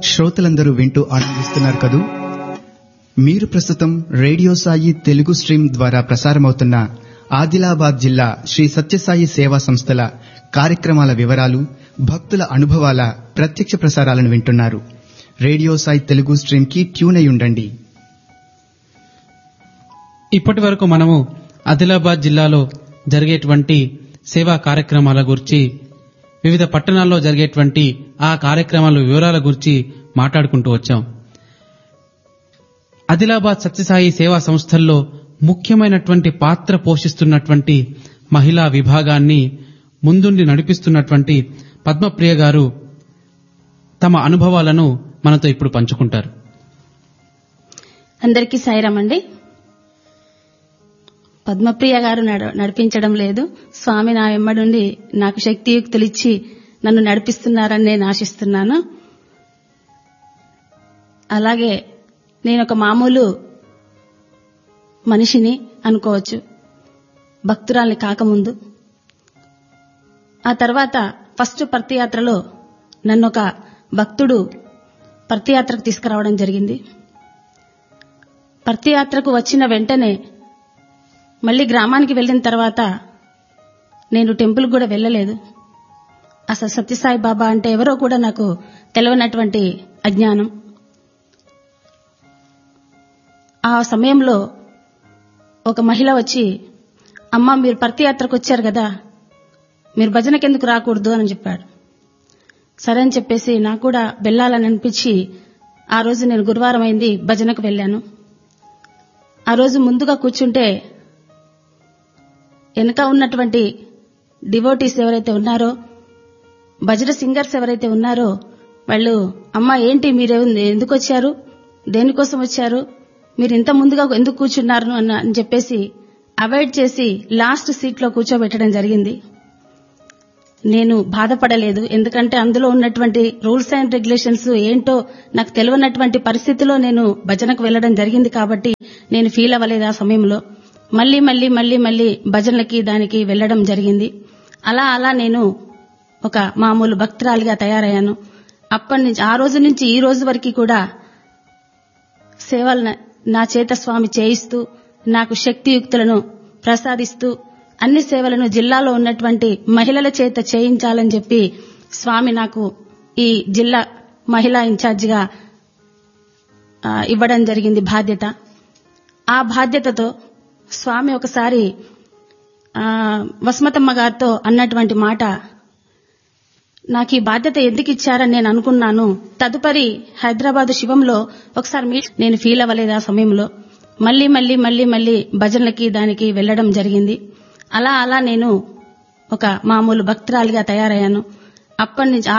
శ్రోతలందరూ వింటూ ఆనందిస్తున్నారు కదూ మీరు ప్రస్తుతం రేడియో సాయి తెలుగు స్ట్రీమ్ ద్వారా ప్రసారమవుతున్న ఆదిలాబాద్ జిల్లా శ్రీ సత్యసాయి సేవా సంస్థల కార్యక్రమాల వివరాలు భక్తుల అనుభవాల ప్రత్యక్ష ప్రసారాలను వింటున్నారు రేడియో సాయి తెలుగు స్ట్రీమ్ కి ట్యూన్ అయి ఉండండి ఇప్పటి వరకు మనము ఆదిలాబాద్ జిల్లాలో జరిగేటువంటి సేవా కార్యక్రమాల గురించి వివిధ పట్టణాల్లో జరిగేటువంటి ఆ కార్యక్రమాల వివరాల గురించి మాట్లాడుకుంటూ వచ్చాం ఆదిలాబాద్ సత్యసాయి సేవా సంస్థల్లో ముఖ్యమైనటువంటి పాత్ర పోషిస్తున్నటువంటి మహిళా విభాగాన్ని ముందుండి నడిపిస్తున్నటువంటి పద్మప్రియ గారు తమ అనుభవాలను మనతో ఇప్పుడు పంచుకుంటారు అందరికీ సాయిరామ్ అండి పద్మప్రియ గారు నడ- నడిపించడం లేదు స్వామి నా వెంబడుండి నాకు శక్తియుక్తులు ఇచ్చి నన్ను నడిపిస్తున్నారని నేను ఆశిస్తున్నాను అలాగే నేను ఒక మామూలు మనిషిని అనుకోవచ్చు భక్తురాల్ని కాకముందు ఆ తర్వాత ఫస్ట్ పర్తియాత్రలో నన్ను ఒక భక్తుడు పర్తియాత్రకు తీసుకురావడం జరిగింది పర్తియాత్రకు వచ్చిన వెంటనే మళ్ళీ గ్రామానికి వెళ్ళిన తర్వాత నేను టెంపుల్ కూడా వెళ్ళలేదు అసలు సత్యసాయి బాబా అంటే ఎవరో కూడా నాకు తెలియనటువంటి అజ్ఞానం ఆ సమయంలో ఒక మహిళ వచ్చి అమ్మ మీరు పర్తియాత్రకు వచ్చారు కదా మీరు భజనకెందుకు రాకూడదు అని చెప్పాడు సరే అని చెప్పేసి నాకు కూడా వెళ్ళాలని అనిపించి ఆ రోజు నేను గురువారం అయింది భజనకు వెళ్ళాను ఆ రోజు ముందుగా కూర్చుంటే వెనుక ఉన్నటువంటి డివోటీస్ ఎవరైతే ఉన్నారో భజన సింగర్స్ ఎవరైతే ఉన్నారో వాళ్ళు అమ్మ ఏంటి మీరు ఎందుకు వచ్చారు దేనికోసం వచ్చారు మీరు ఇంత ముందుగా ఎందుకు కూర్చున్నారు అన్న అని చెప్పేసి అవాయిడ్ చేసి లాస్ట్ సీట్లో కూర్చోబెట్టడం జరిగింది నేను బాధపడలేదు ఎందుకంటే అందులో ఉన్నటువంటి రూల్స్ అండ్ రెగ్యులేషన్స్ ఏంటో నాకు తెలియనటువంటి పరిస్థితిలో నేను భజనకు వెళ్ళడం జరిగింది కాబట్టి నేను ఫీల్ అవ్వలేదు ఆ సమయంలో మళ్ళీ మళ్ళీ మళ్ళీ మళ్ళీ భజనలకి దానికి వెళ్ళడం జరిగింది అలా అలా నేను ఒక మామూలు భక్తురాలిగా తయారయ్యాను అప్పటి నుంచి ఆ రోజు నుంచి ఈ రోజు వరకు కూడా సేవలు నా- నా చేత స్వామి చేయిస్తూ నాకు శక్తియుక్తులను ప్రసాదిస్తూ అన్ని సేవలను జిల్లాలో ఉన్నటువంటి మహిళల చేత చేయించాలని చెప్పి స్వామి నాకు ఈ జిల్లా మహిళా ఇన్ఛార్జిగా ఆ, ఇవ్వడం జరిగింది బాధ్యత ఆ బాధ్యతతో స్వామి ఒకసారి ఆ, వసుమతమ్మ గారితో అన్నటువంటి మాట నాకు ఈ బాధ్యత ఎందుకు ఇచ్చారని నేను అనుకున్నాను తదుపరి హైదరాబాద్ శివంలో ఒకసారి మీ నేను ఫీల్ అవ్వలేదు ఆ సమయంలో మళ్ళీ మళ్ళీ మళ్ళీ మళ్ళీ భజనలకి దానికి వెళ్ళడం జరిగింది అలా అలా నేను ఒక మామూలు భక్తురాలిగా తయారయ్యాను అప్పటి నుంచి